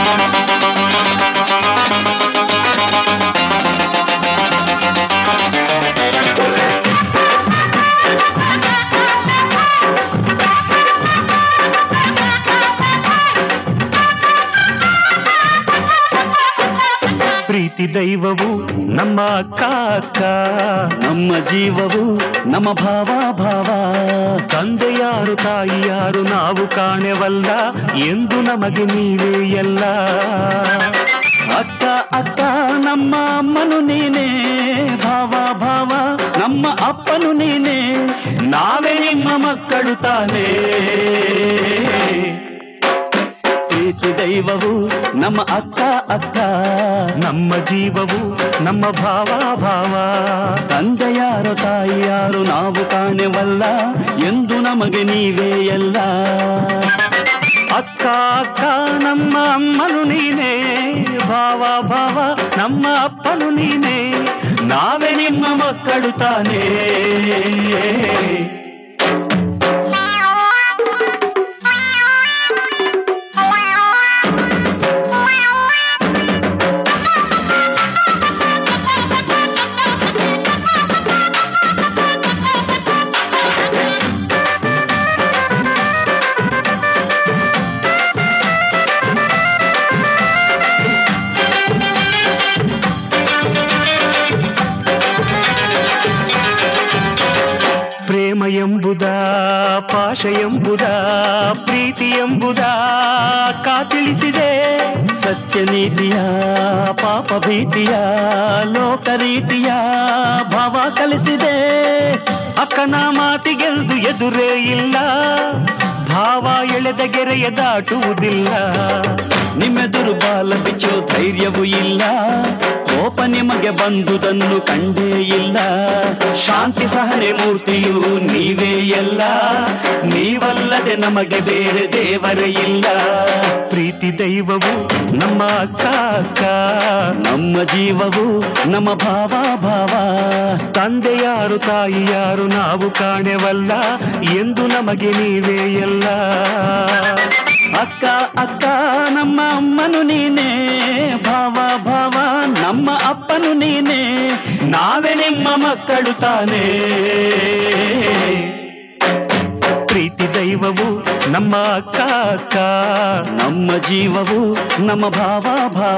ಪ್ರೀತಿ ದೈವವು ನಮ್ಮ ಅಕ್ಕ ಅಕ್ಕ ನಮ್ಮ ಜೀವವು ನಮ್ಮ ಭಾವ ಭಾವ ತಂದೆ ಯಾರು ತಾಯಿ ಯಾರು ನಾವು ಕಾಣೆವಲ್ಲ ಎಂದು ನಮಗೆ ನೀವೇ ಎಲ್ಲ ಅಕ್ಕ ಅಕ್ಕ ನಮ್ಮ ಅಮ್ಮನು ನೀನೇ ಭಾವ ಭಾವ ನಮ್ಮ ಅಪ್ಪನು ನೀನೇ ನಾವೇ ನಿಮ್ಮ ಮಕ್ಕಳು ತಾನೇ ಪ್ರೀತಿ ದೈವವು ನಮ್ಮ ಅಕ್ಕ ಅಕ್ಕ ನಮ್ಮ ಜೀವವು ನಮ್ಮ ಭಾವ ಭಾವ ತಂದೆ ಯಾರು ತಾಯಿ ಯಾರು ನಾವು ಕಾಣೆವಲ್ಲ ಎಂದು ನಮಗೆ ನೀವೇ ಎಲ್ಲ ಅಕ್ಕ ಅಕ್ಕ ನಮ್ಮ ಅಮ್ಮನು ನೀನೇ ಭಾವ ಭಾವ ನಮ್ಮ ಅಪ್ಪನು ನೀನೇ ನಾವೇ ನಿಮ್ಮ ಮಕ್ಕಳು ತಾನೇ ಪ್ರೇಮ ಎಂಬುದ ಪಾಶ ಎಂಬುದ ಪ್ರೀತಿ ಎಂಬುದ ಕಾತಿಳಿಸಿದೆ ಸತ್ಯ ನೀತಿಯ ಪಾಪ ಭೀತಿಯ ಲೋಕ ರೀತಿಯ ಭಾವ ಕಲಿಸಿದೆ ಅಕ್ಕನ ಮಾತಿಗೆಂದು ಎದುರೇ ಇಲ್ಲ ಭಾವ ಎಳೆದ ಗೆರೆಯ ದಾಟುವುದಿಲ್ಲ ನಿಮ್ಮೆದುರು ಬಾಲ ಬಿಚ್ಚೋ ಧೈರ್ಯವೂ ಇಲ್ಲ ಕೋಪ ನಿಮಗೆ ಬಂದುದನ್ನು ಕಂಡೇ ಇಲ್ಲ ಶಾಂತಿ ಸಹನೆ ಮೂರ್ತಿಯು ನೀವೇ ಎಲ್ಲ ನೀವಲ್ಲದೆ ನಮಗೆ ಬೇರೆ ದೇವರೇ ಇಲ್ಲ ಪ್ರೀತಿ ದೈವವು ನಮ್ಮ ಅಕ್ಕ ಅಕ್ಕ ನಮ್ಮ ಜೀವವು ನಮ್ಮ ಭಾವ ಭಾವ ತಂದೆ ಯಾರು ತಾಯಿ ಯಾರು ನಾವು ಕಾಣೆವಲ್ಲ ಎಂದು ನಮಗೆ ನೀವೇ ಎಲ್ಲ ಅಕ್ಕ ಅಕ್ಕ ನಮ್ಮ ಅಮ್ಮನು ನೀನೇ ಭಾವ ಭಾವ ನಮ್ಮ ಅಪ್ಪನು ನೀನೇ ನಾವೇ ನಿಮ್ಮ ಮಕ್ಕಳು ತಾನೇ ಪ್ರೀತಿ ದೈವವು ನಮ್ಮ ಅಕ್ಕ ಅಕ್ಕ ನಮ್ಮ ಜೀವವು ನಮ್ಮ ಭಾವ ಭಾವ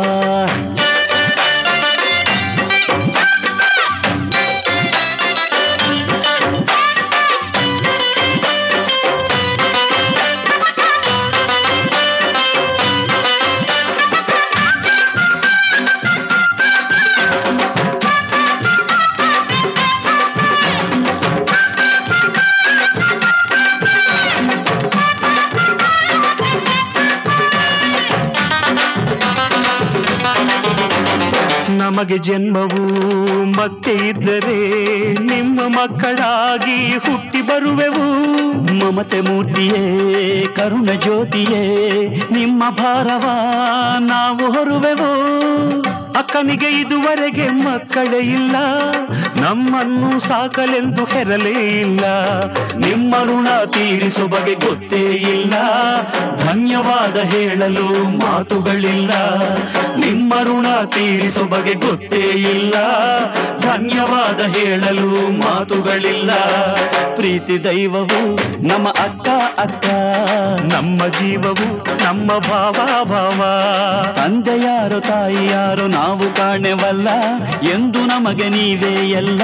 ನಮಗೆ ಜನ್ಮವು ಮತ್ತೆ ಇದ್ದರೆ ನಿಮ್ಮ ಮಕ್ಕಳಾಗಿ ಹುಟ್ಟಿ ಬರುವೆವು ಮಮತೆ ಮೂರ್ತಿಯೇ ಕರುಣ ಜ್ಯೋತಿಯೇ ನಿಮ್ಮ ಭಾರವ ನಾವು ಹೊರುವೆವು ಅಕ್ಕನಿಗೆ ಇದುವರೆಗೆ ಮಕ್ಕಳೇ ಇಲ್ಲ ನಮ್ಮನ್ನು ಸಾಕಲೆಂದು ಹೆರಲೇ ಇಲ್ಲ ನಿಮ್ಮ ಋಣ ತೀರಿಸುವ ಬಗೆ ಗೊತ್ತೇ ಇಲ್ಲ ಧನ್ಯವಾದ ಹೇಳಲು ಮಾತುಗಳಿಲ್ಲ ನಿಮ್ಮ ಋಣ ತೀರಿಸುವ ಬಗೆ ಗೊತ್ತೇ ಇಲ್ಲ ಧನ್ಯವಾದ ಹೇಳಲು ಮಾತುಗಳಿಲ್ಲ ಪ್ರೀತಿ ದೈವವು ನಮ್ಮ ಅಕ್ಕ ಅಕ್ಕ ನಮ್ಮ ಜೀವವು ನಮ್ಮ ಭಾವ ಭಾವ ತಂದೆ ಯಾರು ತಾಯಿ ಯಾರು ನಾವು ಕಾಣೆವಲ್ಲ ಎಂದು ನಮಗೆ ನೀವೇ ಎಲ್ಲ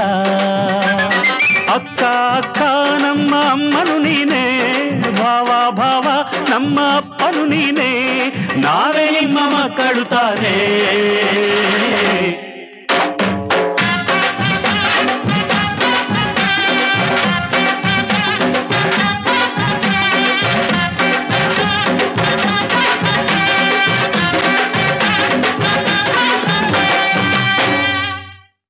ಅಕ್ಕ ಅಕ್ಕ ನಮ್ಮ ಅಮ್ಮನು ನೀನೇ ಭಾವ ಭಾವ ನಮ್ಮ ಅಪ್ಪನು ನೀನೇ ನಾವೇ ನಿಮ್ಮ ಮಕ್ಕಳು ತಾನೇ